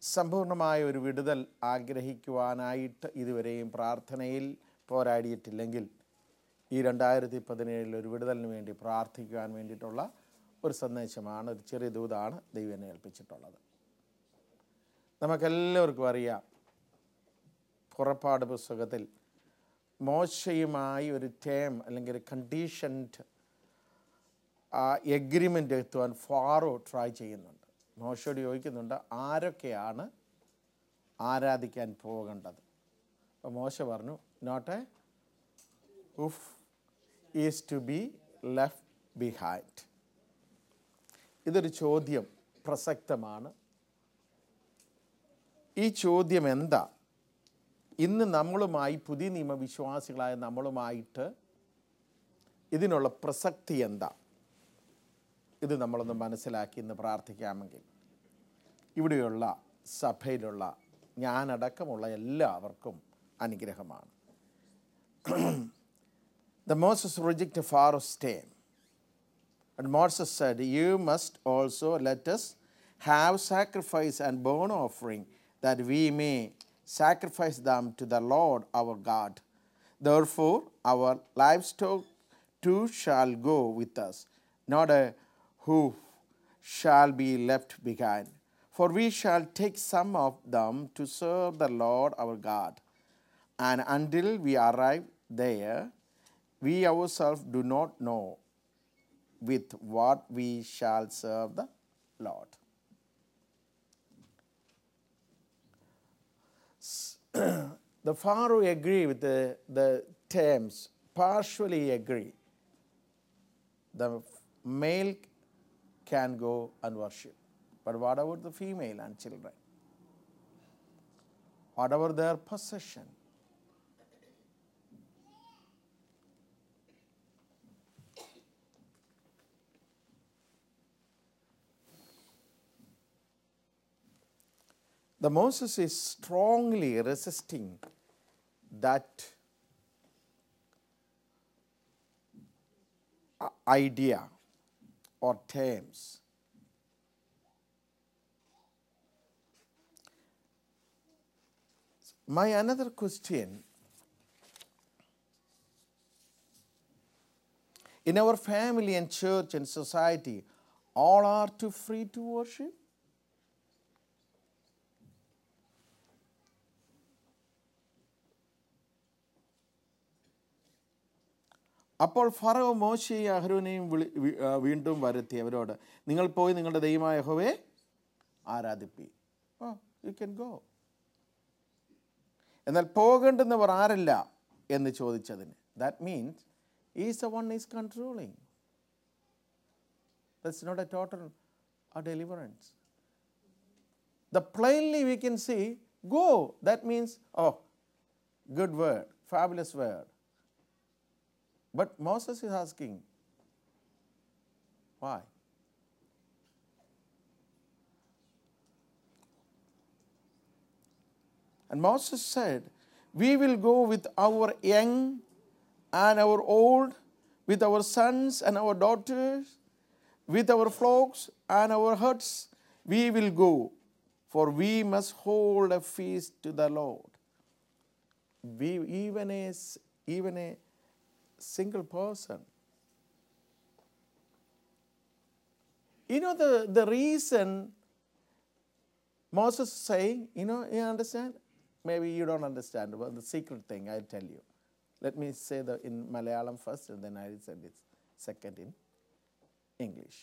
സമ്പൂർണ്ണമായ ഒരു വിടുതൽ ആഗ്രഹിക്കുവാനായിട്ട് ഇതുവരെയും പ്രാർത്ഥനയിൽ പോരാടിയിട്ടില്ലെങ്കിൽ ഈ രണ്ടായിരത്തി പതിനേഴിൽ ഒരു വിടുതലിന് വേണ്ടി പ്രാർത്ഥിക്കുവാൻ വേണ്ടിയിട്ടുള്ള ഒരു സന്ദേശമാണ് ഒരു ചെറിയ ദൂതാണ് ദൈവം എന്നെ ഏൽപ്പിച്ചിട്ടുള്ളത് നമുക്കെല്ലാവർക്കും അറിയാം പുറപ്പാട് പുസ്തകത്തിൽ മോശയുമായി ഒരു ടേം അല്ലെങ്കിൽ കണ്ടീഷൻഡ് എഗ്രിമെൻ്റ് എത്തുവാൻ ഫാറോ ട്രൈ ചെയ്യുന്നുണ്ട് മോശയോട് ചോദിക്കുന്നുണ്ട് ആരൊക്കെയാണ് ആരാധിക്കാൻ പോകേണ്ടത് അപ്പോൾ മോശ പറഞ്ഞു not a hoof is to be left behind ഇതൊരു ചോദ്യം പ്രസക്തമാണ് ഈ ചോദ്യം എന്താ ഇന്ന് നമ്മളുമായി പുതിയ നിയമവിശ്വാസികളായ നമ്മളുമായിട്ട് ഇതിനുള്ള പ്രസക്തി എന്താ ഇത് നമ്മളൊന്ന് മനസ്സിലാക്കി ഇന്ന് പ്രാർത്ഥിക്കാമെങ്കിൽ ഇവിടെയുള്ള സഭയിലുള്ള ഞാനടക്കമുള്ള എല്ലാവർക്കും അനുഗ്രഹമാണ് The Moses rejected Pharaoh's stay. And Moses said, You must also let us have sacrifice and burnt offering, that we may sacrifice them to the Lord our God. Therefore, our livestock too shall go with us, not a hoof shall be left behind. For we shall take some of them to serve the Lord our God. And until we arrive there, we ourselves do not know with what we shall serve the Lord. the Pharaoh agree with the, the terms, partially agree. The male can go and worship. But what about the female and children? Whatever their possession? The Moses is strongly resisting that uh, idea or terms. My another question in our family and church and society, all are too free to worship? അപ്പോൾ Pharaoh മോശയെയും അഹ്റോനെയും വിളി വി- ആ, വീണ്ടും വരുത്തി അവരോട് നിങ്ങൾ പോയി നിങ്ങളുടെ ദൈവമായ യഹോവയെ ആരാധിപ്പി ഓ യു ക്യാൻ ഗോ എന്നാൽ പോകേണ്ടുന്നവർ ആരല്ല എന്ന് ചോദിച്ചതിന് that means is a one is controlling that's not a total a deliverance the plainly we can see go that means oh good word fabulous word but Moses is asking, why? And Moses said, We will go with our young and our old, with our sons and our daughters, with our flocks and our herds, we will go, for we must hold a feast to the Lord. We, even, a, s- even a single person. You know the, the reason Moses is saying, you know, you understand? Maybe you don't understand, but the secret thing I'll tell you. Let me say the in Malayalam first and then I'll say this second in English.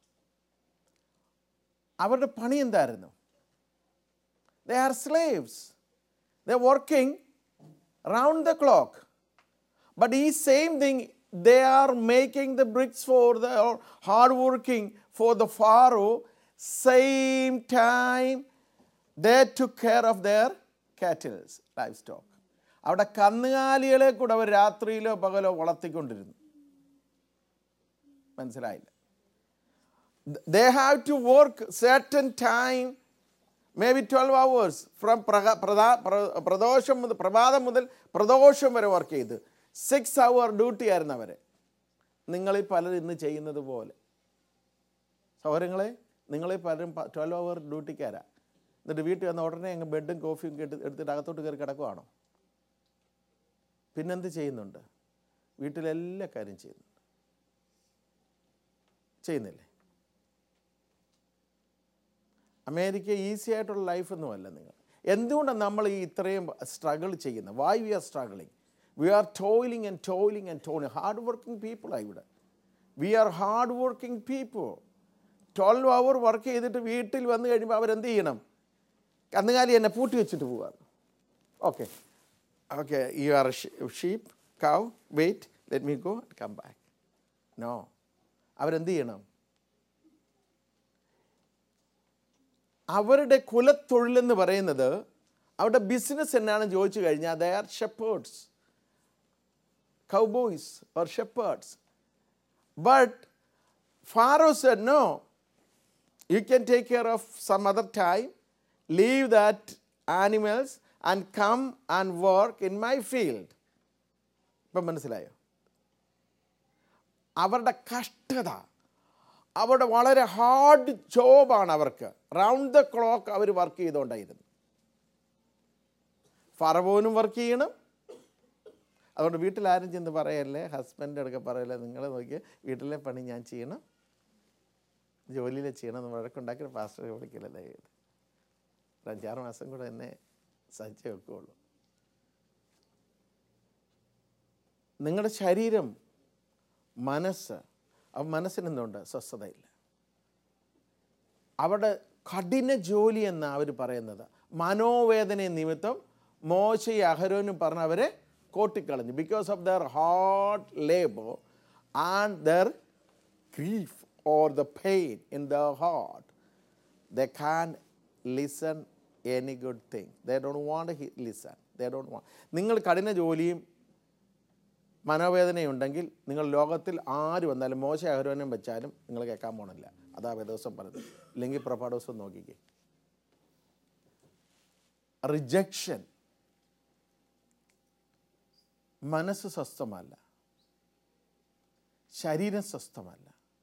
അവരുടെ പണി എന്തായിരുന്നു they are slaves the working round the clock But he same thing, they are making the bricks for the or hard working for the Pharaoh. Same time, they took care of their cattle, livestock. അവിടെ കന്നുകാലികളെ കൂടെ അവർ രാത്രിയിലോ പകലോ വളർത്തിക്കൊണ്ടിരുന്നു മനസ്സിലായില്ല they have to work certain time may be twelve hours from പ്രദോഷം മുതൽ പ്രഭാതം മുതൽ പ്രദോഷം വരെ വർക്ക് ചെയ്ത് സിക്സ് അവർ ഡ്യൂട്ടി ആയിരുന്നു അവർ നിങ്ങളിൽ പലരും ഇന്ന് ചെയ്യുന്നത് പോലെ സൗകര്യങ്ങളെ നിങ്ങളിൽ പലരും ട്വൽവ് അവർ ഡ്യൂട്ടിക്കാരാ എന്നിട്ട് വീട്ടിൽ വന്ന ഉടനെ അങ്ങ് ബെഡും കോഫിയും കേട്ട് എടുത്തിട്ട് അകത്തോട്ട് കയറി കിടക്കുവാണോ പിന്നെന്ത് ചെയ്യുന്നുണ്ട് വീട്ടിലെല്ലാ കാര്യം ചെയ്യുന്നുണ്ട് ചെയ്യുന്നില്ലേ അമേരിക്ക ഈസി ആയിട്ടുള്ള ലൈഫൊന്നുമല്ല നിങ്ങൾ എന്തുകൊണ്ടാണ് നമ്മൾ ഈ ഇത്രയും സ്ട്രഗിൾ ചെയ്യുന്നത് why we are struggling we are toiling and toiling and toiling hard working പീപ്പിളാണ് ഇവിടെ we are hard working people twelve hour work ചെയ്തിട്ട് വീട്ടിൽ വന്നു കഴിയുമ്പോൾ അവരെന്ത് ചെയ്യണം കന്നുകാലി എന്നെ പൂട്ടി വെച്ചിട്ട് പോവാണ് okay okay you are sheep cow wait let me go come back no അവരെന്ത് ചെയ്യണം അവരുടെ കുലത്തൊഴിലെന്ന് പറയുന്നത് അവരുടെ ബിസിനസ് എന്നാണെന്ന് ചോദിച്ചു കഴിഞ്ഞാൽ they are shepherds cowboys or shepherds but Pharaoh said no you can take care of some other time, leave that animals and come and work in my field. ഇപ്പം മനസ്സിലായോ അവരുടെ കഷ്ടത അവരുടെ വളരെ ഹാർഡ് ജോബാണ് അവർക്ക് റൗണ്ട് ദ ക്ലോക്ക് അവർ work ചെയ്തുകൊണ്ടായിരുന്നു ഫറവോനും വർക്ക് ചെയ്യണം അതുകൊണ്ട് വീട്ടിലാരും ചെന്ന് പറയല്ലേ ഹസ്ബൻഡ് അടുക്ക പറയല്ലേ നിങ്ങൾ നോക്കിയ വീട്ടിലെ പണി ഞാൻ ചെയ്യണം ജോലിയിൽ ചെയ്യണം എന്ന് വഴക്കുണ്ടാക്കി പാസ്റ്റർ വിളിക്കില്ല ദൈവം ഒരു അഞ്ചാറ് മാസം കൂടെ എന്നെ സഹിച്ചേ വെക്കുകയുള്ളൂ നിങ്ങളുടെ ശരീരം മനസ്സ് ആ മനസ്സിന് എന്തുണ്ട് സ്വസ്ഥതയില്ല അവിടെ കഠിന ജോലി എന്നാണ് അവർ പറയുന്നത് മനോവേദന നിമിത്തം മോശയും അഹരോനും പറഞ്ഞ് അവരെ കോട്ടിക്കളഞ്ഞു because of their hard labour and their grief or the pain in their heart, they can't listen any good thing. They don't want to he- listen. They don't want. നിങ്ങൾ കഠിന ജോലിയും മനോവേദനയും ഉണ്ടെങ്കിൽ നിങ്ങൾ ലോകത്തിൽ ആര് വന്നാലും മോശ അഹരോനം വെച്ചാലും നിങ്ങൾ കേൾക്കാൻ പോണില്ല അതാ വേദോസം പറഞ്ഞത് ഇല്ലെങ്കിൽ പ്രഭാടോസം നോക്കിക്കേ റിജക്ഷൻ മനസ്സ് സ്വസ്ഥമല്ല ശരീരം സ്വസ്ഥമല്ല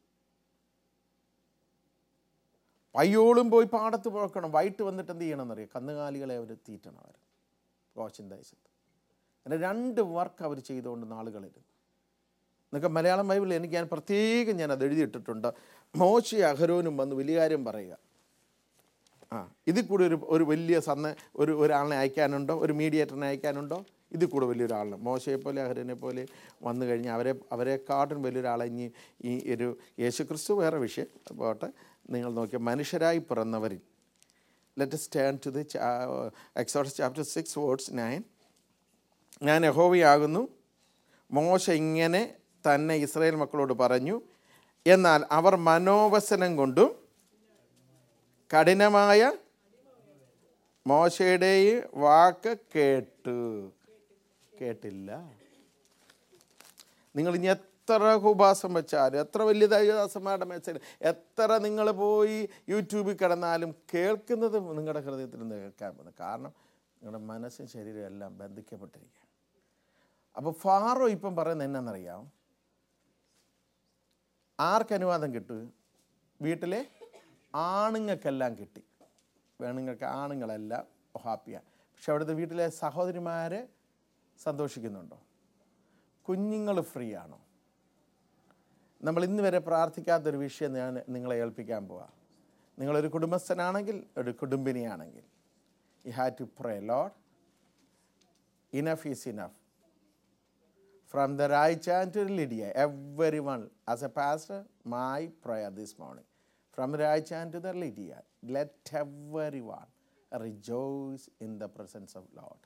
പയ്യോളും പോയി പാടത്ത് പോക്കണം വൈകിട്ട് വന്നിട്ട് എന്ത് ചെയ്യണമെന്നറിയാം കന്നുകാലികളെ അവർ തീറ്റണം അവർ ഗോശൻ ദേശത്ത് അങ്ങനെ രണ്ട് വർക്ക് അവർ ചെയ്തുകൊണ്ട് നാളുകളിരുന്നു എന്നൊക്കെ മലയാളം ബൈബിളിൽ എനിക്ക് ഞാൻ പ്രത്യേകം ഞാൻ അത് എഴുതിയിട്ടിട്ടുണ്ട് മോശി അഹരോനും വന്ന് വലിയ കാര്യം പറയുക ആ ഇതിൽ കൂടെ ഒരു ഒരു വലിയ സന്ന ഒരു ഒരാളിനെ അയക്കാനുണ്ടോ ഒരു മീഡിയേറ്ററിനെ അയക്കാനുണ്ടോ ഇതിൽ കൂടെ വലിയൊരാളിനെ മോശയെ പോലെ അഹരനെ പോലെ വന്നു കഴിഞ്ഞാൽ അവരെ അവരെക്കാട്ടും വലിയൊരാളെ ഇനി ഈ ഒരു യേശുക്രിസ്തു വേറെ വിഷയം പോട്ടെ നിങ്ങൾ നോക്കിയ മനുഷ്യരായി പിറന്നവരിൽ ലെറ്റ് സ്റ്റേൺ to the Exodus chapter six words nine ഞാൻ യഹോവയാകുന്നു മോശ ഇങ്ങനെ തന്നെ ഇസ്രായേൽ മക്കളോട് പറഞ്ഞു എന്നാൽ അവർ മനോവസനം കൊണ്ടും കഠിനമായ മോശയുടെ വാക്ക് കേട്ടു കേട്ടില്ല നിങ്ങൾ ഇനി എത്ര ഉപവാസം വെച്ചാലും എത്ര വലിയ ദൈവദാസന്മാരുടെ മെസ്സേജ് എത്ര നിങ്ങൾ പോയി യൂട്യൂബിൽ കിടന്നാലും കേൾക്കുന്നത് നിങ്ങളുടെ ഹൃദയത്തിൽ നിന്ന് കേൾക്കാൻ പോകുന്നത് കാരണം നിങ്ങളുടെ മനസ്സും ശരീരവും എല്ലാം ബന്ധിക്കപ്പെട്ടിരിക്കുക അപ്പോൾ ഫാറോ ഇപ്പം പറയുന്നത് എന്നാണെന്നറിയാം ആർക്ക് അനുവാദം കിട്ടും വീട്ടിലെ ആണുങ്ങൾക്കെല്ലാം കിട്ടി വേണുങ്ങൾക്ക് ആണുങ്ങളെല്ലാം ഹാപ്പിയാണ് പക്ഷെ അവിടുത്തെ വീട്ടിലെ സഹോദരിമാർ സന്തോഷിക്കുന്നുണ്ടോ കുഞ്ഞുങ്ങൾ ഫ്രീ ആണോ നമ്മൾ ഇന്ന് വരെ പ്രാർത്ഥിക്കാത്തൊരു വിഷയം ഞാൻ നിങ്ങളെ ഏൽപ്പിക്കാൻ പോവാം നിങ്ങളൊരു കുടുംബസ്ഥനാണെങ്കിൽ ഒരു കുടുംബിനിയാണെങ്കിൽ you have to pray Lord enough is enough From the Raichan to Lydia, everyone, as a pastor, my prayer this morning. From the Raichan to the Lydia, let everyone rejoice in the presence of Lord.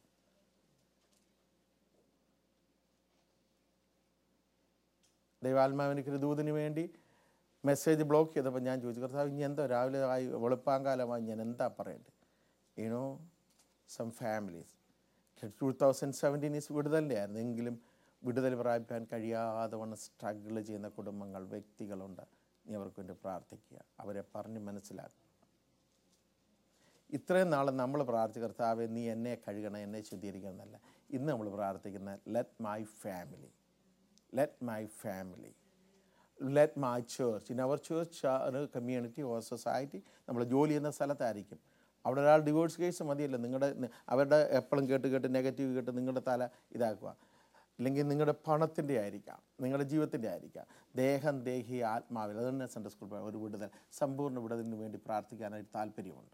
ദൈവാത്മാവിനിക്കൊരു ദൂതിന് വേണ്ടി message block ചെയ്തപ്പോൾ ഞാൻ ചോദിച്ചു കർത്താവ് ഇനി എന്തോ രാവിലെ ആയി വെളുപ്പാങ്കാലമായി ഞാൻ എന്താ പറയേണ്ടത് you know some families two thousand seventeen is വിടുതലിൻ്റെ ആയിരുന്നു എങ്കിലും വിടുതൽ പ്രാപിക്കാൻ കഴിയാതെ വണ്ണം സ്ട്രഗിൾ ചെയ്യുന്ന കുടുംബങ്ങൾ വ്യക്തികളുണ്ട് നീ അവർക്ക് വേണ്ടി പ്രാർത്ഥിക്കുക അവരെ പറഞ്ഞ് മനസ്സിലാക്കുക ഇത്രയും നാൾ നമ്മൾ പ്രാർത്ഥിച്ച കർത്താവെ നീ എന്നെ കഴുകണം എന്നെ ശുദ്ധീകരിക്കണം എന്നല്ല ഇന്ന് നമ്മൾ പ്രാർത്ഥിക്കുന്ന let my family let my family let my church in our church community or society നമ്മൾ ജോലി ചെയ്യുന്ന സ്ഥലത്തായിരിക്കും അവിടെ ഒരാൾ ഡിവോഴ്സ് കേസ് മതിയല്ലോ നിങ്ങളുടെ അവരുടെ എപ്പോഴും കേട്ട് കേട്ട് നെഗറ്റീവ് കേട്ട് നിങ്ങളുടെ തല ഇതാക്കുക അല്ലെങ്കിൽ നിങ്ങളുടെ പണത്തിൻ്റെ ആയിരിക്കാം നിങ്ങളുടെ ജീവിതത്തിൻ്റെ ആയിരിക്കാം ദേഹം ദേഹി ആത്മാവിൽ അത് തന്നെ സെൻട്രൽ സ്കൂൾ ഒരു വിടുതൽ സമ്പൂർണ്ണ വിടുതലിന് വേണ്ടി പ്രാർത്ഥിക്കാനായിട്ട് താല്പര്യമുണ്ട്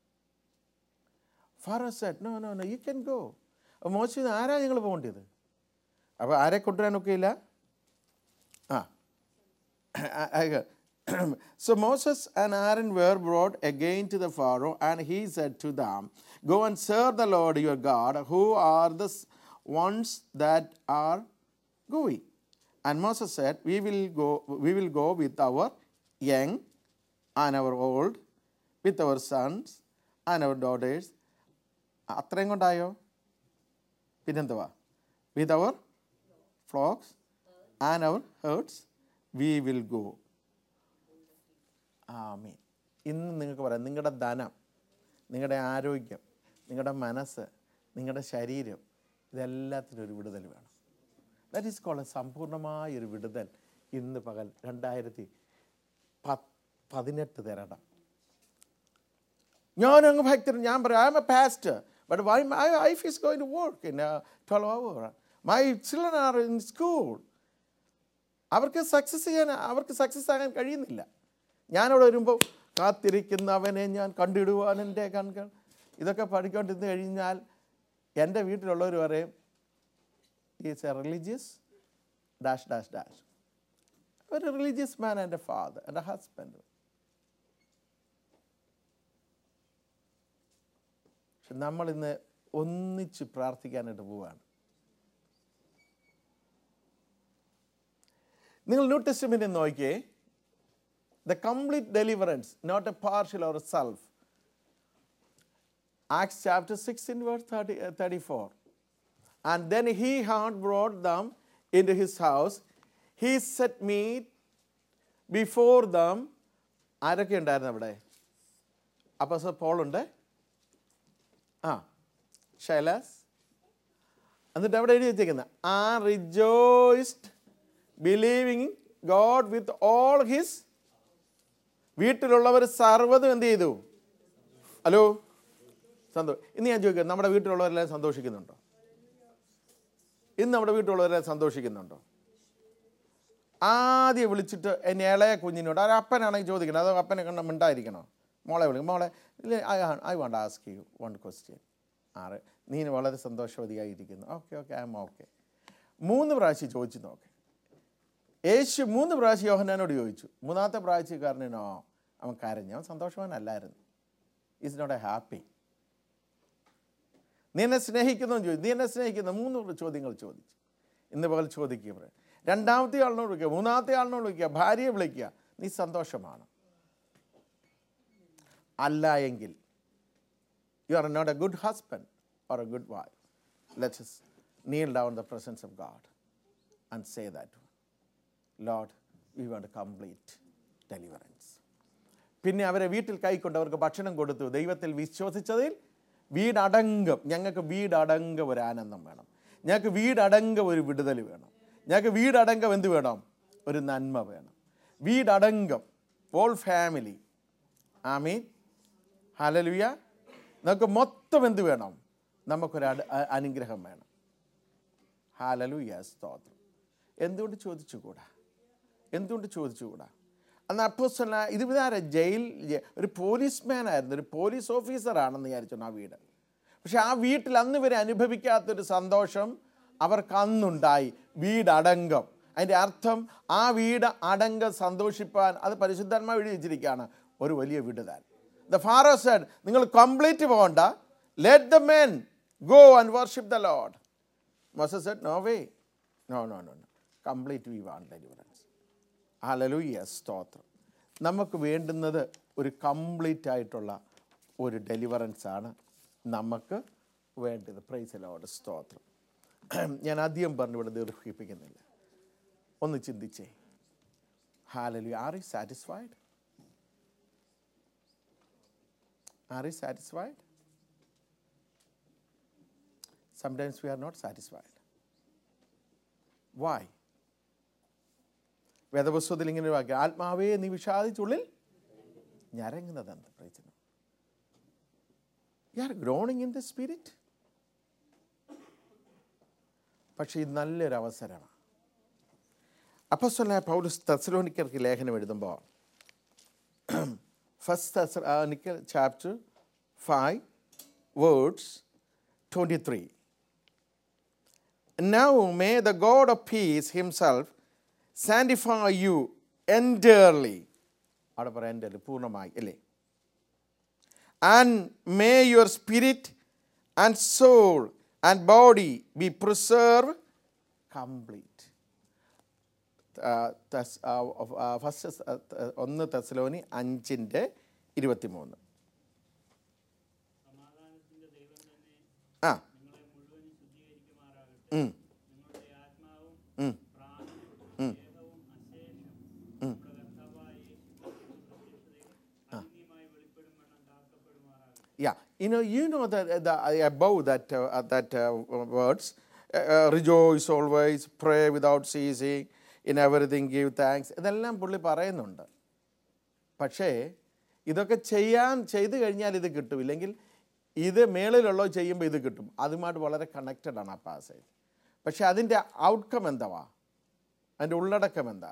Pharaoh said no no no you can go മോശം ആരാ നിങ്ങൾ പോകേണ്ടത് അപ്പോൾ ആരെ കൊണ്ടുവരാനൊക്കെ ഇല്ല ആ so Moses and Aaron were brought again to the Pharaoh, and he said to them, Go and serve the Lord your God, who are the s- ones that are going. And Moses said, We will go, we will go with our young and our old, with our sons and our daughters. അത്രയും കൊണ്ടായോ പിന്നെന്തുവാ with our flocks and our herds we will go ആമീൻ ഇന്ന് നിങ്ങൾക്ക് പറയാം നിങ്ങളുടെ ധനം നിങ്ങളുടെ ആരോഗ്യം നിങ്ങളുടെ മനസ്സ് നിങ്ങളുടെ ശരീരം ഇതെല്ലാത്തിനും ഒരു വിടുതൽ വേണം ദാറ്റ് ഈസ് കോൾ സമ്പൂർണ്ണമായ ഒരു വിടുതൽ ഇന്ന് പകൽ രണ്ടായിരത്തി പത്ത് പതിനെട്ട് തരണം ഞാൻ അങ്ങ് ഭക്തൻ ഞാൻ പറയാം I'm a pastor but why my wife is going to work in twelve hour my children are in school അവർക്ക് സക്സസ് ചെയ്യാൻ അവർക്ക് സക്സസ് ആകാൻ കഴിയുന്നില്ല ഞാനവിടെ വരുമ്പോൾ കാത്തിരിക്കുന്നവനെ ഞാൻ കണ്ടിടുവാൻ എൻ്റെ കൺകൾ ഇതൊക്കെ പഠിക്കൊണ്ടിരുന്ന് കഴിഞ്ഞാൽ എൻ്റെ വീട്ടിലുള്ളവർ പറയും is a religious dash dash dash ഒരു റിലീജിയസ് മാൻ എൻ്റെ ഫാദർ എൻ്റെ ഹസ്ബൻഡ് പക്ഷെ നമ്മളിന്ന് ഒന്നിച്ച് പ്രാർത്ഥിക്കാനായിട്ട് പോവുകയാണ് നിങ്ങൾ ന്യൂ ടെസ്റ്റ്മെൻറ്റ് നോക്കിയേ the complete deliverance not a partial or self Acts chapter sixteen word thirty thirty four and then he had brought them into his house he set meat before them ആരൊക്കെ ഉണ്ടായിരുന്നു അവിടെ അപ്പോൾ sir പോളുണ്ട് ആ ഷൈലാസ് എന്നിട്ട് അവിടെ എഴുതി വെച്ചേക്കുന്നത് ആ rejoiced believing God with all his വീട്ടിലുള്ളവർ സർവ്വതും എന്ത് ചെയ്തു ഹലോ സന്തോഷം ഇന്ന് ഞാൻ ചോദിക്കാം നമ്മുടെ വീട്ടിലുള്ളവരെല്ലാം സന്തോഷിക്കുന്നുണ്ടോ ഇന്ന് നമ്മുടെ വീട്ടിലുള്ളവരെല്ലാം സന്തോഷിക്കുന്നുണ്ടോ ആദ്യം വിളിച്ചിട്ട് എന്നെ ഇളയ കുഞ്ഞിനോട് ഒരു അപ്പനാണെങ്കിൽ ചോദിക്കണം അതോ അപ്പനെ കണ്ട മിണ്ടായിരിക്കണോ മോളെ വിളിക്കും മോളെ ഇല്ല I I want ask you one question are നീ വളരെ സന്തോഷവതിയായിരിക്കുന്നു okay okay I'm okay മൂന്ന് പ്രാവശ്യം ചോദിച്ചു നോക്കെ യേശു മൂന്ന് പ്രാവശ്യം യോഹനാനോട് ചോദിച്ചു മൂന്നാമത്തെ പ്രാവശ്യക്കാരനോ അവൻ കരഞ്ഞു അവൻ സന്തോഷവാനല്ലായിരുന്നു ഈസ് നോട്ട് എ ഹാപ്പി നീ എന്നെ സ്നേഹിക്കുന്നു എന്ന് ചോദിച്ചു നീ എന്നെ സ്നേഹിക്കുന്നു മൂന്ന് ചോദ്യങ്ങൾ ചോദിച്ചു ഇന്ന് പകൽ ചോദിക്കുക പറയാം രണ്ടാമത്തെ ആളിനോട് വിളിക്കുക മൂന്നാമത്തെ ആളിനോട് വിളിക്കുക ഭാര്യയെ വിളിക്കുക നീ സന്തോഷമാണ് അല്ല എങ്കിൽ you are not a good husband or a good wife let's kneel down the presence of God and say that Lord we want complete deliverance പിന്നെ അവരെ വീട്ടിൽ കൈക്കൊണ്ട് അവർക്ക് ഭക്ഷണം കൊടുത്തു ദൈവത്തിൽ വിശ്വസിച്ചതിൽ വീടടങ്കം ഞങ്ങൾക്ക് വീടടങ്കം ഒരു ആനന്ദം വേണം ഞങ്ങൾക്ക് വീടടങ്കം ഒരു വിടുതൽ വേണം ഞങ്ങൾക്ക് വീടടങ്കം എന്ത് വേണം ഒരു നന്മ വേണം വീടടങ്കം ഓൾ ഫാമിലി ആമീൻ ഹലലുയ നമുക്ക് മൊത്തം എന്ത് വേണം നമുക്കൊരു അട- അ- അനുഗ്രഹം വേണം ഹാലലുയ സ്തോത്രം എന്തുകൊണ്ട് ചോദിച്ചുകൂടാ എന്തുകൊണ്ട് ചോദിച്ചുകൂടാ അന്ന് അപ്പോസ്തല ഇത് ഇതാരാ ജയിൽ ജ- ഒരു പോലീസ്മാൻ ആയിരുന്നു ഒരു പോലീസ് ഓഫീസറാണെന്ന് വിചാരിച്ചു ആ വീട് പക്ഷെ ആ വീട്ടിൽ അന്ന് വരെ അനുഭവിക്കാത്തൊരു സന്തോഷം അവർക്ക് അന്നുണ്ടായി വീടടങ്കം അതിൻ്റെ അർത്ഥം ആ വീട് അടങ്കം സന്തോഷിപ്പാൻ അത് പരിശുദ്ധാത്മാ എഴുതി വെച്ചിരിക്കുകയാണ് ഒരു വലിയ വിടുതാൻ ദ ഫാറോ സെഡ് നിങ്ങൾ കംപ്ലീറ്റ് പോകണ്ട let the men go and worship the Lord Moses said, No way. No, no, no, no. Complete we want deliverance. ഹലലുയ്യ സ്തോത്രം നമുക്ക് വേണ്ടുന്നത് ഒരു കംപ്ലീറ്റ് ആയിട്ടുള്ള ഒരു ഡെലിവറൻസ് ആണ് നമുക്ക് വേണ്ടത് പ്രൈസ് ലോഡ് സ്തോത്രം ഞാൻ അധികം പറഞ്ഞു ഇവിടെ ദീർഘിപ്പിക്കുന്നില്ല ഒന്ന് ചിന്തിച്ചേ ഹാലലു are ye satisfied are ye satisfied sometimes we are not satisfied. Why? വേദപുസ്തകത്തിൽ ഇങ്ങനെ ഒരു വാക്യം ആത്മാവേ നീ വിഷാദിച്ചുള്ളിൽ ഞരങ്ങുന്നതെന്ത് പ്രയോജനം you are groaning in the spirit പക്ഷേ ഇത് നല്ലൊരു അവസരമാണ് അപ്പസ്വലായ പൗലസ് തെസലോനിക്കർക്ക് ലേഖനം എഴുതുമ്പോൾ first Thessalonians chapter five words twenty three Now may the God of peace himself sanctify you entirely. അവിടെ പറയാം എൻ്റെ പൂർണ്ണമായി അല്ലേ and may your spirit and soul and body be preserve complete first ഒന്ന് തെസലോനി അഞ്ചിൻ്റെ ഇരുപത്തി മൂന്ന് സമാധാനത്തിന്റെ ദൈവം തന്നെ ആ നിങ്ങളെ മുഴുവൻ ശുദ്ധീകരിക്കുമാറാകട്ടെ ഉം, നിങ്ങളുടെ ആത്മാവും ഉം, പ്രാണനും ഉം. ദേഹവും അശേഷം നമ്മുടെ കർത്താവായ യേശുക്രിസ്തുവിന്റെ പ്രത്യക്ഷതയിൽ അന്യമായി വെളിപ്പെടും വണ്ണം കാക്കപ്പെടുമാറാകട്ടെ Yeah, you know, you know that uh, the, uh, above that uh, uh, that uh, words, uh, uh, rejoice always, pray without ceasing, in everything give thanks. ഇതെല്ലാം പുള്ളി പറയുന്നുണ്ട് പക്ഷേ ഇതൊക്കെ ചെയ്യാൻ ചെയ്തു കഴിഞ്ഞാൽ ഇത് കിട്ടും ഇല്ലെങ്കിൽ ഇത് മേളിലുള്ളത് ചെയ്യുമ്പോൾ ഇത് കിട്ടും അതുമായിട്ട് വളരെ കണക്റ്റഡ് ആണ് ആ പാസേജ് പക്ഷേ അതിൻ്റെ ഔട്ട്കം എന്തുവാ അതിൻ്റെ ഉള്ളടക്കം എന്താ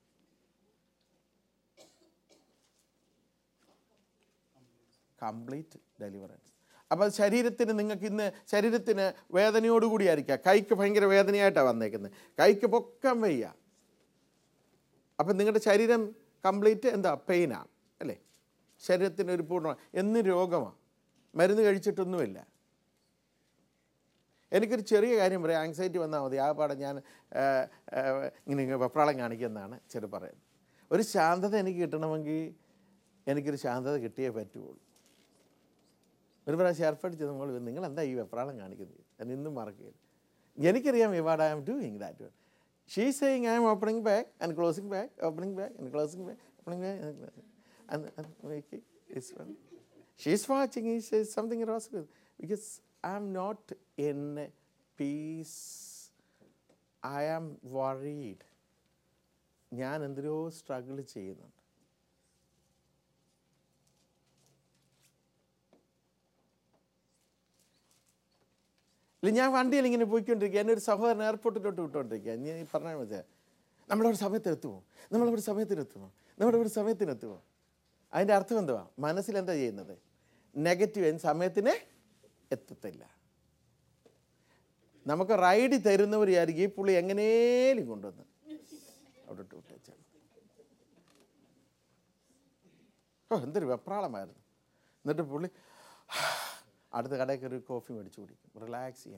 കംപ്ലീറ്റ് ഡെലിവറൻസ് അപ്പോൾ ശരീരത്തിന് നിങ്ങൾക്ക് ഇന്ന് ശരീരത്തിന് വേദനയോടുകൂടിയായിരിക്കാം കൈക്ക് ഭയങ്കര വേദനയായിട്ടാണ് വന്നേക്കുന്നത് കൈക്ക് പൊക്കം വയ്യ അപ്പം നിങ്ങളുടെ ശരീരം കംപ്ലീറ്റ് എന്താ പെയിനാണ് അല്ലേ ശരീരത്തിന് ഒരു പൂർണ്ണ എന്ന് രോഗമാണ് മരുന്ന് കഴിച്ചിട്ടൊന്നുമില്ല എനിക്കൊരു ചെറിയ കാര്യം പറയാം ആങ്സൈറ്റി വന്നാൽ മതി ആ പാടെ ഞാൻ ആ, ആ, ഇങ്ങനെ ഇങ്ങനെ വെപ്രാളം കാണിക്കുന്നതാണ് ചെറു പറയുന്നത് ഒരു ശാന്തത എനിക്ക് കിട്ടണമെങ്കിൽ എനിക്കൊരു ശാന്തത കിട്ടിയേ പറ്റുള്ളൂ ഒരു പ്രാവശ്യം ഏർപ്പെടുത്തി നമ്മൾ നിങ്ങൾ എന്താ ഈ വെപ്രാളം കാണിക്കുന്നത് ഞാൻ ഇന്നും മറക്കുകയില്ല എനിക്കറിയാം what I am doing that one she saying I'm opening back and closing back opening back and closing back opening back she's watching ഈ something rose because I am not in peace I am worried ഞാൻ എന്തിനോ struggle ചെയ്യുന്നുണ്ട് ഇല്ല ഞാൻ വണ്ടിയിൽ ഇങ്ങനെ പോയിക്കൊണ്ടിരിക്കുക എന്നെ ഒരു സഹോദരൻ എയർപോർട്ടിലോട്ട് വിട്ടുകൊണ്ടിരിക്കുക ഞാൻ ഈ പറഞ്ഞാൽ മതി നമ്മളൊരു സമയത്തിനെത്തുമോ നമ്മളൊരു സമയത്തിനെത്തുമോ നമ്മുടെ ഒരു സമയത്തിനെത്തുമോ അതിൻ്റെ അർത്ഥം എന്തുവാ മനസ്സിൽ എന്താ ചെയ്യുന്നത് നെഗറ്റീവ് സമയത്തിന് എത്തത്തില്ല നമുക്ക് റൈഡ് തരുന്നവരായിരിക്കും ഈ പുള്ളി എങ്ങനെയും കൊണ്ടുവന്ന് അവിടെ ഇട്ട് വിട്ടേച്ചാണ് ഓ എന്തൊരു വെപ്രാളമായിരുന്നു എന്നിട്ട് പുള്ളി അടുത്ത കടയിൽ കയറി കോഫി മേടിച്ച് കുടിക്കും റിലാക്സ് ചെയ്യാൻ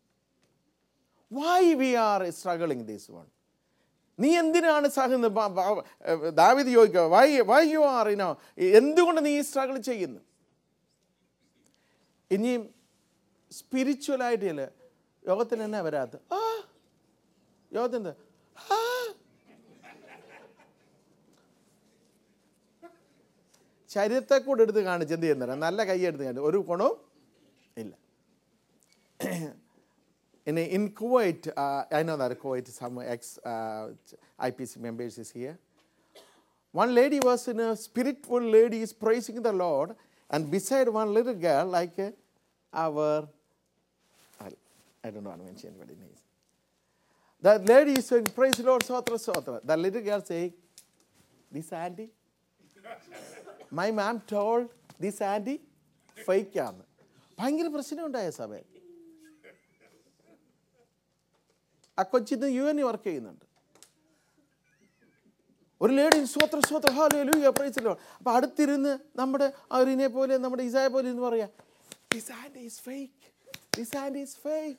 why we are struggling this one നീ എന്തിനാണ് സഹന്ന് ദാവിദ് ചോദിക്കുക വൈ വൈ യു ആർ ഇനോ എന്തുകൊണ്ട് നീ സ്ട്രഗിൾ ചെയ്യുന്നു ഇനിയും സ്പിരിച്വലായിട്ടില്ല യോഗത്തിന് എന്നാ വരാത്ത ആ യോഗത്തിന് ആ ശരീരത്തെ കൂടെ എടുത്ത് കാണിച്ച് എന്ത് ചെയ്യുന്നില്ല നല്ല കൈ എടുത്ത് കാണിച്ച് ഒരു ഗുണവും ഇല്ല in, in Kuwait, uh, I know that Kuwait, some ex uh, IPC members is here. One lady was in a spiritual lady is praising the Lord, and beside one little girl, like uh, our, I- I don't know how to mention anybody's name. The lady is saying, Praise the Lord, Sotra Sotra. The little girl saying, This auntie, my mom told this auntie, fake ആണ് ഭയങ്കര പ്രശ്നമുണ്ടായ സഭയിൽ ആ കൊച്ചിന്ന് U N work ചെയ്യുന്നുണ്ട് ഒരു lady സ്വത്ര സ്വത്ര hello ലൂയ പ്രൈസല്ലോ അപ്പോൾ അടുത്തിരുന്ന് നമ്മുടെ അവരിനെ പോലെ നമ്മുടെ ഇസായ പോലെ എന്ന് പറയാ this and is fake this and is fake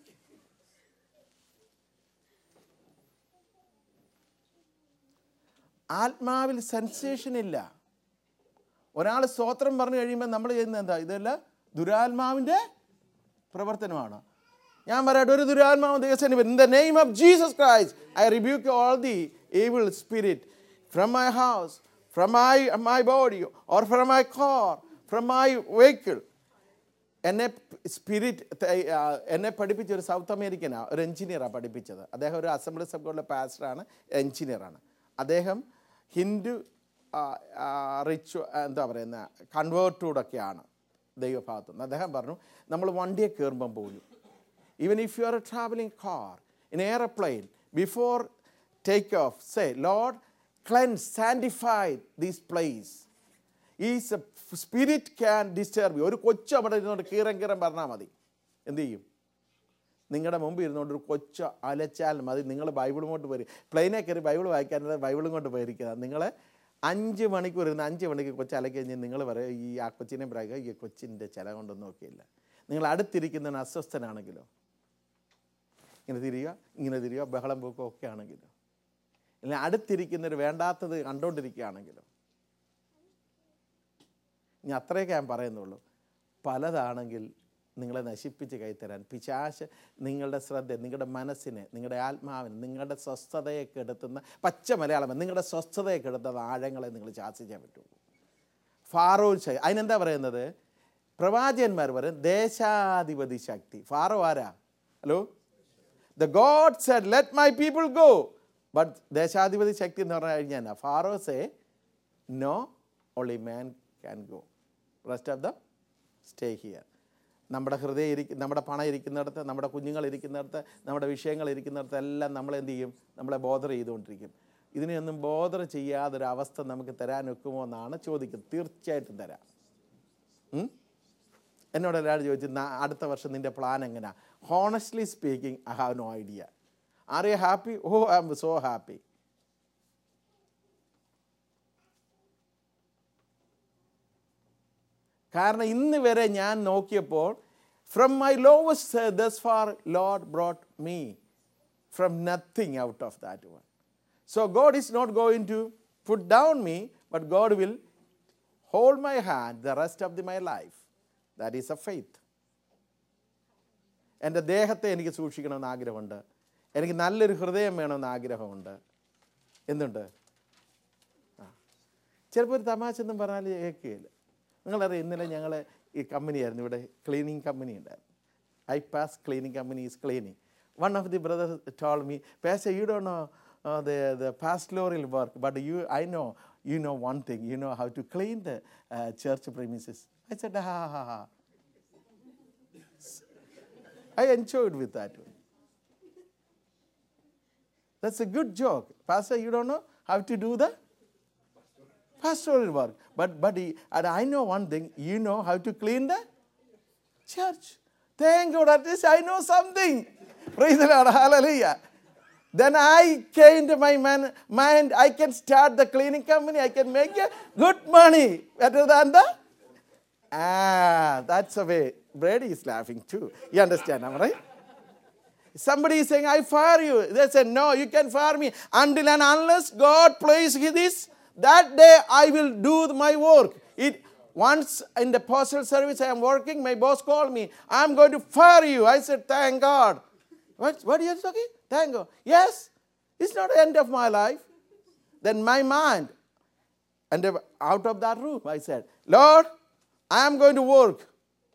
ആത്മാവിൽ സെൻസേഷൻ ഇല്ല ഒരാൾ സ്തോത്രം പറഞ്ഞു കഴിയുമ്പോൾ നമ്മൾ ചെയ്യുന്നത് എന്താ ഇതല്ല ദുരാത്മാവിൻ്റെ പ്രവർത്തനമാണ് ഞാൻ പറയട്ടെ ഒരു ദുരാത്മാവ് ദേശം in the name of Jesus Christ I rebuke all the evil spirit from my house from my my body or from my car from my vehicle എന്നെ സ്പിരിറ്റ് എന്നെ പഠിപ്പിച്ച ഒരു സൗത്ത് അമേരിക്കനാണ് ഒരു എഞ്ചിനീയറാണ് പഠിപ്പിച്ചത് അദ്ദേഹം ഒരു അസംബ്ലി സഭകളുടെ പാസ്റ്ററാണ് എഞ്ചിനീയറാണ് അദ്ദേഹം ഹിന്ദു റിച്ചു എന്താ പറയുന്ന കൺവേർട്ടൂടൊക്കെയാണ് ദൈവഭാഗത്തു നിന്ന് അദ്ദേഹം പറഞ്ഞു നമ്മൾ വണ്ടിയെ കയറുമ്പം പോലും even if you are a travelling car in airplane before take off say Lord cleanse sanctify these place ഈ സ്പിരിറ്റ് ക്യാൻ ഡിസ്റ്റർബ് ഒരു കൊച്ചു അവിടെ ഇരുന്നുകൊണ്ട് കീറൻ കീറൻ പറഞ്ഞാൽ മതി എന്ത് ചെയ്യും നിങ്ങളുടെ മുമ്പ് ഇരുന്നുകൊണ്ട് ഒരു കൊച്ചു അലച്ചാൽ മതി നിങ്ങൾ ബൈബിളും കൊണ്ട് പോയി പ്ലെയിനെ കയറി ബൈബിൾ വായിക്കാനുള്ള ബൈബിളും കൊണ്ട് പോയിരിക്കുക നിങ്ങൾ അഞ്ച് മണിക്കൂർ ഇരുന്ന് അഞ്ച് മണിക്ക് കൊച്ചു അലക്കി കഴിഞ്ഞ് നിങ്ങൾ പറയും ഈ ആ കൊച്ചിനെ പറയുക ഈ കൊച്ചിൻ്റെ ചില കൊണ്ടൊന്നും നോക്കിയില്ല നിങ്ങൾ അടുത്തിരിക്കുന്നതിന് അസ്വസ്ഥനാണെങ്കിലോ ഇങ്ങനെ തിരിയുക ഇങ്ങനെ തിരിയുക ബഹളം പോക്കുക ഒക്കെ ആണെങ്കിലോ ഇല്ല അടുത്തിരിക്കുന്നൊരു വേണ്ടാത്തത് കണ്ടുകൊണ്ടിരിക്കുകയാണെങ്കിലോ ഇനി അത്രയൊക്കെ ഞാൻ പറയുന്നുള്ളൂ പലതാണെങ്കിൽ നിങ്ങളെ നശിപ്പിച്ച് കൈത്തരാൻ പിശാശ് നിങ്ങളുടെ ശ്രദ്ധ നിങ്ങളുടെ മനസ്സിനെ നിങ്ങളുടെ ആത്മാവിനെ നിങ്ങളുടെ സ്വസ്ഥതയെ കെടുത്തുന്ന പച്ച മലയാളം നിങ്ങളുടെ സ്വസ്ഥതയെ കെടുത്തുന്ന ആഴങ്ങളെ നിങ്ങൾ ശാസിക്കാൻ പറ്റുള്ളൂ ഫാറോ ശ- അതിനെന്താ പറയുന്നത് പ്രവാചകന്മാർ പറയും ദേശാധിപതി ശക്തി ഫാറോ ആരാ hello the God said let my people go but ദേശാധിപതി ശക്തി എന്ന് പറഞ്ഞു കഴിഞ്ഞാൽ Pharaoh say no only man can go rest of the stay here നമ്മുടെ ഹൃദയം ഇരിക്കും നമ്മുടെ പണം ഇരിക്കുന്നിടത്ത് നമ്മുടെ കുഞ്ഞുങ്ങൾ ഇരിക്കുന്നിടത്ത് നമ്മുടെ വിഷയങ്ങൾ ഇരിക്കുന്നിടത്ത് എല്ലാം നമ്മൾ എന്ത് ചെയ്യും നമ്മളെ ബോധർ ചെയ്തുകൊണ്ടിരിക്കും ഇതിനെയൊന്നും ബോധർ ചെയ്യാതൊരു അവസ്ഥ നമുക്ക് തരാൻ ഒക്കുമോ എന്നാണ് ചോദിക്കുന്നത് തീർച്ചയായിട്ടും തരാം ഉം? എന്നോട് ഒരാൾ ചോദിച്ചു "നാ- അടുത്ത വർഷം നിൻ്റെ പ്ലാൻ എങ്ങനെയാ honestly speaking I have no idea are you happy oh I'm so happy കാരണം ഇന്ന് വരെ ഞാൻ നോക്കിയപ്പോൾ from my lowest thus far Lord brought me from nothing out of that one so God is not going to put down me but God will hold my hand the rest of the my life that is a faith എൻ്റെ ദേഹത്തെ എനിക്ക് സൂക്ഷിക്കണമെന്ന് ആഗ്രഹമുണ്ട് എനിക്ക് നല്ലൊരു ഹൃദയം വേണമെന്ന് ആഗ്രഹമുണ്ട് എന്തുണ്ട് ആ ചിലപ്പോൾ ഒരു തമാശ ഒന്നും പറഞ്ഞാൽ കേൾക്കുകയില്ല നിങ്ങളറിയാം ഇന്നലെ ഞങ്ങൾ ഈ കമ്പനിയായിരുന്നു ഇവിടെ ക്ലീനിങ് കമ്പനി ഉണ്ടായിരുന്നു I pass cleaning company is cleaning one of the brother told me pass you do know the the pastoral work but you I know you know one thing you know how to clean the church premises I said ha ha ഹാ I enjoyed with that one. That's a good joke. Pastor, you don't know how to do the pastoral work. But, but he, and I know one thing, you know how to clean the church. Thank God, at least I know something. Praise the Lord, hallelujah. Then I came to my man, mind, I can start the cleaning company, I can make a good money better than the Ah, that's the way. Brady is laughing too. You understand, am I right? Somebody is saying, I fire you. They said, No, you can fire me until and unless God plays this, that day I will do my work. It once in the postal service I am working, my boss called me, I'm going to fire you. I said, Thank God. What, what are you talking? Thank God. Yes, it's not the end of my life. Then my mind, and out of that room, I said, Lord, I am going to work.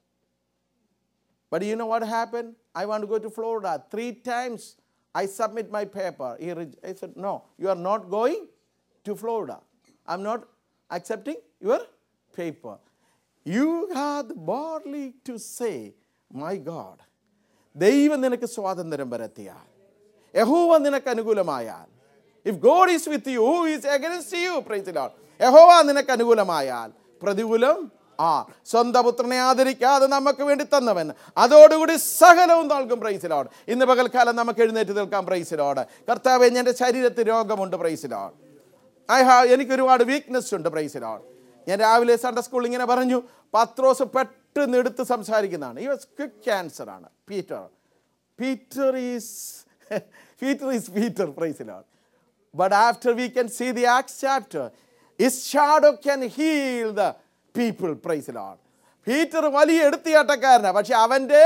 But you know what happened? I want to go to Florida. Three times I submit my paper. He re- I said, No, you are not going to Florida. I'm not accepting your paper. You have the boldly to say, My God, ദൈവം നിനക്ക് സ്വാതന്ത്ര്യം വരുത്തിയാൽ യഹോവ നിനക്ക് അനുകൂലമായാൽ if God is with you who is against you praise Lord യഹോവ നിനക്ക് അനുകൂലമായാൽ പ്രതികൂലം ആ സ്വന്തം പുത്രനെ ആദരിക്കാതെ നമുക്ക് വേണ്ടി തന്നവൻ അതോടുകൂടി സകലവും നൽകും പ്രൈസിലോട് ഇന്ന് പകൽക്കാലം നമുക്ക് എഴുന്നേറ്റ് നിൽക്കാം പ്രൈസിലോട് കർത്താവ് എൻ്റെ ശരീരത്തിൽ രോഗമുണ്ട് പ്രൈസിലോട് ഐ ഹാവ് എനിക്ക് ഒരുപാട് വീക്ക്നെസ് ഉണ്ട് പ്രൈസിലോട് ഞാൻ രാവിലെ സൺഡേ സ്കൂളിൽ ഇങ്ങനെ പറഞ്ഞു പത്രോസ് പെട്ടെന്ന് എടുത്ത് സംസാരിക്കുന്നതാണ് ഈ ക്വിക്ക് ക്യാൻസർ ആണ് Peter Peter is Peter is Peter praise the Lord But after we can see the Acts chapter, his shadow can heal the people, praise the Lord. Peter വലിയ എടുത്തിയാട്ടക്കാരനാണ് പക്ഷെ അവൻ്റെ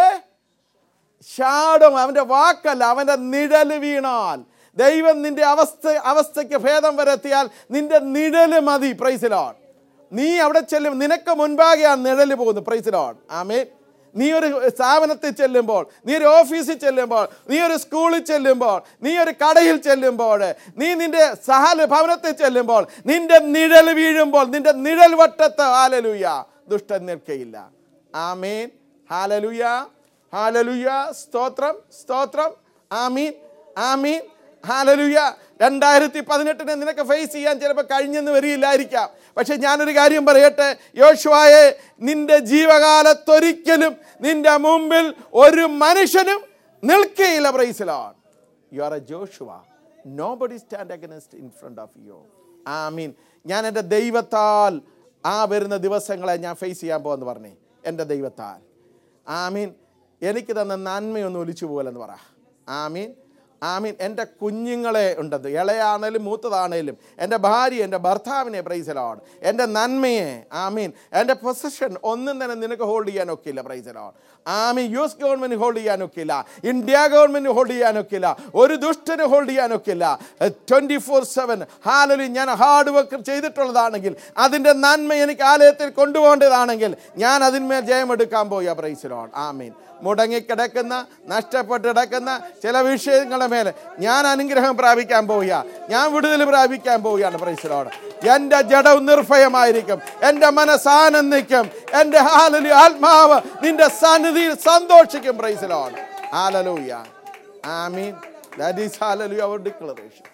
ഷാഡോ അവൻ്റെ വാക്കല്ല അവൻ്റെ നിഴല് വീണാൽ ദൈവം നിന്റെ അവസ്ഥ അവസ്ഥയ്ക്ക് ഭേദം വരുത്തിയാൽ നിന്റെ നിഴല് മതി പ്രൈസിലോൺ നീ അവിടെ ചെല്ലും നിനക്ക് മുൻപാകെയാണ് നിഴല് പോകുന്നത് പ്രൈസിലോൺ ആമേ നീ ഒരു സ്ഥാപനത്തിൽ ചെല്ലുമ്പോൾ നീ ഒരു ഓഫീസിൽ ചെല്ലുമ്പോൾ നീ ഒരു സ്കൂളിൽ ചെല്ലുമ്പോൾ നീ ഒരു കടയിൽ ചെല്ലുമ്പോൾ നീ നിന്റെ സഹല ഭവനത്തിൽ ചെല്ലുമ്പോൾ നിന്റെ നിഴൽ വീഴുമ്പോൾ നിന്റെ നിഴൽ വട്ടത്ത് ആലലൂയ ദുഷ്ടൻ നിൽക്കയില്ല ആമീൻ ഹാലലുയ ഹാലലുയ സ്തോത്രം സ്തോത്രം ആമീൻ ആമീൻ ഹാലലുയ രണ്ടായിരത്തി പതിനെട്ടിനെ നിനക്ക് ഫേസ് ചെയ്യാൻ ചിലപ്പോൾ കഴിഞ്ഞെന്ന് വരിയില്ലായിരിക്കാം പക്ഷെ ഞാനൊരു കാര്യം പറയട്ടെ യോശുവായെ നിന്റെ ജീവകാലത്തൊരിക്കലും നിന്റെ മുമ്പിൽ ഒരു മനുഷ്യനും നിൽക്കുകയില്ല praise the Lord you are a Joshua nobody stand against in front of you ആമീൻ ഞാൻ എൻ്റെ ദൈവത്താൽ ആ വരുന്ന ദിവസങ്ങളെ ഞാൻ ഫേസ് ചെയ്യാൻ പോകുമെന്ന് പറഞ്ഞേ എൻ്റെ ദൈവത്താൽ ആമീൻ എനിക്ക് തന്ന നന്മയൊന്നും ഒലിച്ചു പോകലെന്ന് പറ ആമീൻ ആമീൻ എൻ്റെ കുഞ്ഞുങ്ങളെ ഉണ്ടത് ഇളയാണേലും മൂത്തതാണേലും എൻ്റെ ഭാര്യ എൻ്റെ ഭർത്താവിനെ പ്രൈസലാണ് എൻ്റെ നന്മയെ ആമീൻ എൻ്റെ പൊസഷൻ ഒന്നും തന്നെ നിനക്ക് ഹോൾഡ് ചെയ്യാനൊക്കില്ല പ്രൈസലാണ് ആമീൻ യു എസ് ഗവൺമെൻറ് ഹോൾഡ് ചെയ്യാനൊക്കില്ല ഇന്ത്യ ഗവൺമെൻറ് ഹോൾഡ് ചെയ്യാനൊക്കില്ല ഒരു ദുഷ്ടന് ഹോൾഡ് ചെയ്യാനൊക്കില്ല ട്വൻറ്റി ഫോർ സെവൻ ഹാലലി ഞാൻ ഹാർഡ് വർക്ക് ചെയ്തിട്ടുള്ളതാണെങ്കിൽ അതിൻ്റെ നന്മ എനിക്ക് ആലയത്തിൽ കൊണ്ടുപോകേണ്ടതാണെങ്കിൽ ഞാൻ അതിന്മേൽ ജയമെടുക്കാൻ പോയി പ്രൈസിലോൺ ആമീൻ മുടങ്ങിക്കിടക്കുന്ന നഷ്ടപ്പെട്ട് കിടക്കുന്ന ചില വിഷയങ്ങളുടെ മേലെ ഞാൻ അനുഗ്രഹം പ്രാപിക്കാൻ പോവുക ഞാൻ വിടുതൽ പ്രാപിക്കാൻ പോവുകയാണ് പ്രൈസിലോട് എൻ്റെ ജഡവും നിർഭയമായിരിക്കും എൻ്റെ മനസ്സാനന്ദിക്കും എൻ്റെ ഹാലലി ആത്മാവ് നിന്റെ സന്നിധിയിൽ സന്തോഷിക്കും പ്രൈസിലോട് ഹാലലൂയ ആമീൻ ദാറ്റ് ഈസ് ഹാലലു അവർ ഡിക്ലറേഷൻ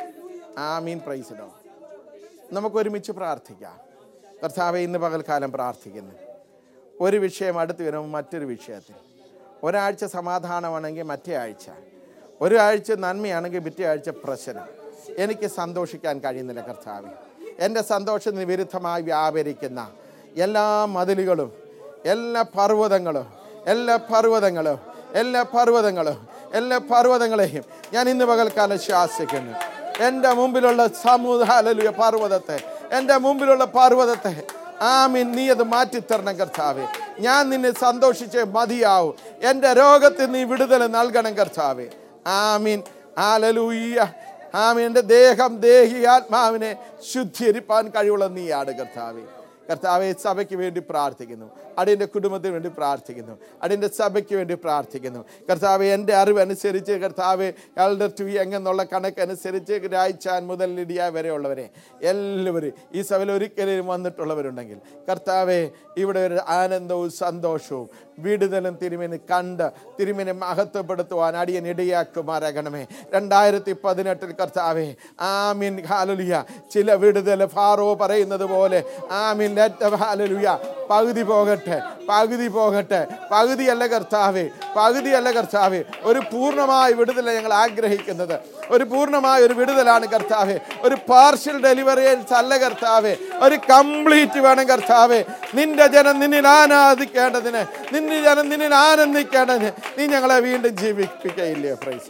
ആമീൻ പ്രൈസിലോ നമുക്ക് ഒരുമിച്ച് പ്രാർത്ഥിക്കാം കർത്താവെ ഇന്ന് പകൽക്കാലം പ്രാർത്ഥിക്കുന്നു ഒരു വിഷയം അടുത്ത് വരുമ്പോൾ മറ്റൊരു വിഷയത്തിൽ ഒരാഴ്ച സമാധാനമാണെങ്കിൽ മറ്റേ ആഴ്ച ഒരാഴ്ച നന്മയാണെങ്കിൽ പിറ്റേ ആഴ്ച പ്രശ്നം എനിക്ക് സന്തോഷിക്കാൻ കഴിയുന്നില്ല കർത്താവ് എൻ്റെ സന്തോഷത്തിന് വിരുദ്ധമായി വ്യാപരിക്കുന്ന എല്ലാ മതിലുകളും എല്ലാ പർവ്വതങ്ങളും എല്ലാ പർവ്വതങ്ങളും എല്ലാ പർവ്വതങ്ങളും എല്ലാ പർവ്വതങ്ങളെയും ഞാൻ ഇന്ന് പകൽക്കാലം ശാസിക്കുന്നു എൻ്റെ മുമ്പിലുള്ള സമുദാലുയ പർവ്വതത്തെ എൻ്റെ മുമ്പിലുള്ള പർവ്വതത്തെ ആമീൻ നീ അത് മാറ്റിത്തരണം കർത്താവെ ഞാൻ നിന്നെ സന്തോഷിച്ച് മതിയാവും എൻ്റെ രോഗത്തിൽ നീ വിടുതൽ നൽകണം കർത്താവെ ആമീൻ ആലലൂയ്യ ആമീൻ എൻ്റെ ദേഹം ദേഹി ആത്മാവിനെ ശുദ്ധീകരിപ്പാൻ കഴിവുള്ള നീയാണ് കർത്താവെ കർത്താവെ സഭയ്ക്ക് വേണ്ടി പ്രാർത്ഥിക്കുന്നു അടിയൻ്റെ കുടുംബത്തിന് വേണ്ടി പ്രാർത്ഥിക്കുന്നു അടിയൻ്റെ സഭയ്ക്ക് വേണ്ടി പ്രാർത്ഥിക്കുന്നു കർത്താവ് എൻ്റെ അറിവ് അനുസരിച്ച് കർത്താവ് എൽഡർ ടു എങ്ങെന്നുള്ള കണക്കനുസരിച്ച് രായ്ച്ചാൻ മുതൽ ലിഡിയ വരെയുള്ളവരെ എല്ലാവരും ഈ സഭയിൽ ഒരിക്കലും വന്നിട്ടുള്ളവരുണ്ടെങ്കിൽ കർത്താവെ ഇവിടെ ഒരു ആനന്ദവും സന്തോഷവും വിടുതലും തിരുമിന് കണ്ട് തിരുമിനെ മഹത്വപ്പെടുത്തുവാൻ അടിയൻ ഇടയാക്കുമാരാകണമേ രണ്ടായിരത്തി പതിനെട്ടിൽ കർത്താവെ ആമിൻ ഹാലലുയ ചില വിടുതൽ ഫാറോ പറയുന്നത് പോലെ ആമിൻ ലെറ്റ് ഹാലലുയ പകുതി പോകട്ടെ പകുതി പോകട്ടെ പകുതിയല്ല കർത്താവെ പകുതിയല്ല കർത്താവെ ഒരു പൂർണ്ണമായ വിടുതൽ ഞങ്ങൾ ആഗ്രഹിക്കുന്നത് ഒരു പൂർണ്ണമായ ഒരു വിടുതലാണ് കർത്താവെ ഒരു പാർഷ്യൽ ഡെലിവറീസ് അല്ല കർത്താവെ ഒരു കംപ്ലീറ്റ് വേണം കർത്താവെ നിന്റെ ജനം നിന്നിൽ ആനാദിക്കേണ്ടതിന് നിന്റെ ജനം നിന്നിൽ ആനന്ദിക്കേണ്ടതിന് നീ ഞങ്ങളെ വീണ്ടും ജീവിപ്പിക്കയില്ലേ പ്രൈസ്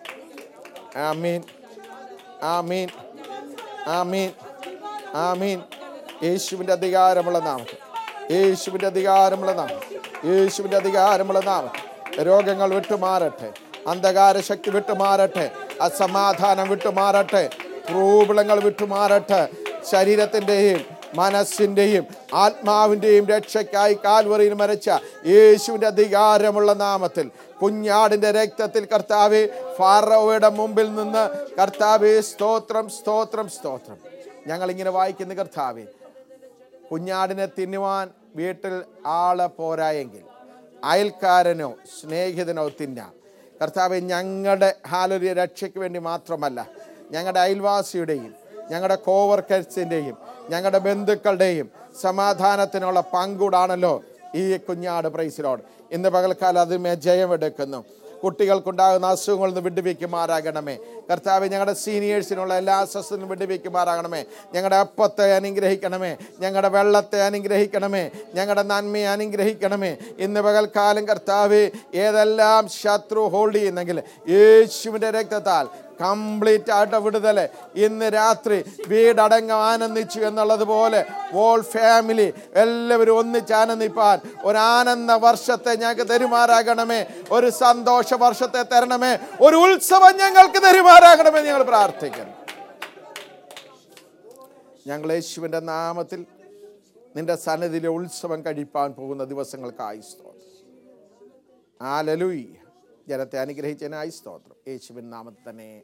ആമീൻ ആമീൻ ആമീൻ ആമീൻ യേശുവിൻ്റെ അധികാരമുള്ള നാമം യേശുവിൻ്റെ അധികാരമുള്ള നാമം യേശുവിൻ്റെ അധികാരമുള്ള നാമം രോഗങ്ങൾ വിട്ടുമാറട്ടെ അന്ധകാര ശക്തി വിട്ടുമാറട്ടെ അസമാധാനം വിട്ടുമാറട്ടെ പ്രോബിളങ്ങൾ വിട്ടുമാറട്ടെ ശരീരത്തിൻ്റെയും മനസ്സിൻ്റെയും ആത്മാവിൻ്റെയും രക്ഷയ്ക്കായി കാൽവറിയിൽ മരച്ച യേശുവിൻ്റെ അധികാരമുള്ള നാമത്തിൽ കുഞ്ഞാടിൻ്റെ രക്തത്തിൽ കർത്താവെ ഫാറോയുടെ മുമ്പിൽ നിന്ന് കർത്താവെ സ്തോത്രം സ്തോത്രം സ്തോത്രം ഞങ്ങളിങ്ങനെ വായിക്കുന്ന കർത്താവെ കുഞ്ഞാടിനെ തിന്നുവാൻ വീട്ടിൽ ആള് പോരായെങ്കിൽ അയൽക്കാരനോ സ്നേഹിതനോ തിന്നാം കർത്താവെ ഞങ്ങളുടെ ഹാലൊരു രക്ഷയ്ക്ക് വേണ്ടി മാത്രമല്ല ഞങ്ങളുടെ അയൽവാസിയുടെയും ഞങ്ങളുടെ കോവർക്കേഴ്സിൻ്റെയും ഞങ്ങളുടെ ബന്ധുക്കളുടെയും സമാധാനത്തിനുള്ള പങ്കുടാണല്ലോ ഈ കുഞ്ഞാട് പ്രൈസിലോട് ഇന്ന് പകൽക്കാലം അതിന്മേൽ ജയമെടുക്കുന്നു കുട്ടികൾക്കുണ്ടാകുന്ന അസുഖങ്ങളിൽ നിന്ന് വിടുവിക്കുമാറാകണമേ കർത്താവ് ഞങ്ങളുടെ സീനിയേഴ്സിനുള്ള എല്ലാ അസ്വസ്ഥനും വിടുവിക്കുമാറാകണമേ ഞങ്ങളുടെ അപ്പത്തെ അനുഗ്രഹിക്കണമേ ഞങ്ങളുടെ വെള്ളത്തെ അനുഗ്രഹിക്കണമേ ഞങ്ങളുടെ നന്മയെ അനുഗ്രഹിക്കണമേ ഇന്ന് പകൽക്കാലം കർത്താവ് ഏതെല്ലാം ശത്രു ഹോൾഡ് ചെയ്യുന്നെങ്കിൽ യേശുവിൻ്റെ രക്തത്താൽ കംപ്ലീറ്റ് ആയിട്ട് വിടുതൽ ഇന്ന് രാത്രി വീടടങ്ങ് ആനന്ദിച്ചു എന്നുള്ളതുപോലെ വോൾ ഫാമിലി എല്ലാവരും ഒന്നിച്ച് ആനന്ദിപ്പാൻ ഒരു ആനന്ദ വർഷത്തെ ഞങ്ങൾക്ക് തരുമാറാകണമേ ഒരു സന്തോഷ വർഷത്തെ തരണമേ ഒരു ഉത്സവം ഞങ്ങൾക്ക് തരുമാറാകണമേ ഞങ്ങൾ പ്രാർത്ഥിക്കുന്നു ഞങ്ങൾ യേശുവിൻ്റെ നാമത്തിൽ നിന്റെ സന്നിധിയിലെ ഉത്സവം കഴിപ്പാൻ പോകുന്ന ദിവസങ്ങൾക്കായി സ്തോത്രം ആലലുയി ജനത്തെ അനുഗ്രഹിച്ചതിനായി സ്തോത്രം യേശുവിൻ നാമത്തിൽ തന്നെ